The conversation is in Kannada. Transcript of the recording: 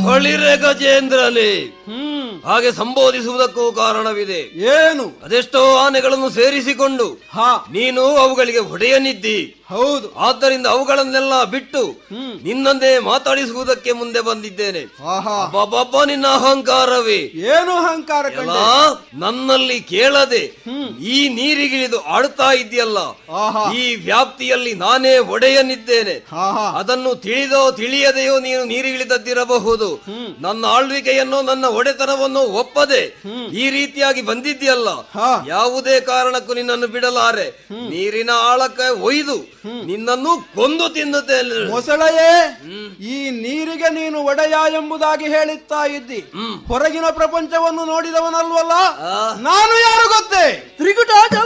ಬಳಿರೆ ಗಜೇಂದ್ರನೇ ಹ್ಮ್ ಹಾಗೆ ಸಂಬೋಧಿಸುವುದಕ್ಕೂ ಕಾರಣವಿದೆ ಏನು ಅದೆಷ್ಟೋ ಆನೆಗಳನ್ನು ಸೇರಿಸಿಕೊಂಡು ಹಾ ನೀನು ಅವುಗಳಿಗೆ ಒಡೆಯನಿದ್ದಿ ಹೌದು ಆದ್ದರಿಂದ ಅವುಗಳನ್ನೆಲ್ಲ ಬಿಟ್ಟು ನಿನ್ನನ್ನೇ ಮಾತಾಡಿಸುವುದಕ್ಕೆ ಮುಂದೆ ಬಂದಿದ್ದೇನೆ ಆಹಾ ಅಬ್ಬಬ್ಬ ನಿನ್ನ ಅಹಂಕಾರವೇ ಏನು ಅಹಂಕಾರ ಎಲ್ಲ ಕಂಡೆ ನನ್ನಲ್ಲಿ ಕೇಳದೆ ಈ ನೀರಿಗಿಳಿದು ಆಡ್ತಾ ಇದೆಯಲ್ಲ ಆಹಾ ಈ ವ್ಯಾಪ್ತಿಯಲ್ಲಿ ನಾನೇ ಒಡೆಯನಿದ್ದೇನೆ ಆಹಾ ಅದನ್ನು ತಿಳಿದೋ ತಿಳಿಯದೆಯೋ ನೀನು ನೀರಿಗಿಳಿದದ್ದಿರಬಹುದು ನನ್ನ ಆಳ್ವಿಕೆಯನ್ನು ನನ್ನ ಒಡೆತನವನ್ನು ಒಪ್ಪದೆ ಈ ರೀತಿಯಾಗಿ ಬಂದಿದ್ಯಲ್ಲ ಹಾ. ಯಾವುದೇ ಕಾರಣಕ್ಕೂ ನಿನ್ನನ್ನು ಬಿಡಲಾರೆ ನೀರಿನ ಆಳಕ್ಕೆ ಒಯ್ದು ನಿನ್ನನ್ನು ಕೊಂದು ತಿನ್ನುತ್ತೇನೆ ಮೊಸಳೆಯೇ ಈ ನೀರಿಗೆ ನೀನು ಒಡೆಯ ಎಂಬುದಾಗಿ ಹೇಳುತ್ತಾ ಇದ್ದಿ ಹೊರಗಿನ ಪ್ರಪಂಚವನ್ನು ನೋಡಿದವನಲ್ವಲ್ಲ ಆ. ನಾನು ಯಾರು ಗೊತ್ತೇ ತ್ರಿಗುಟಾಚಲ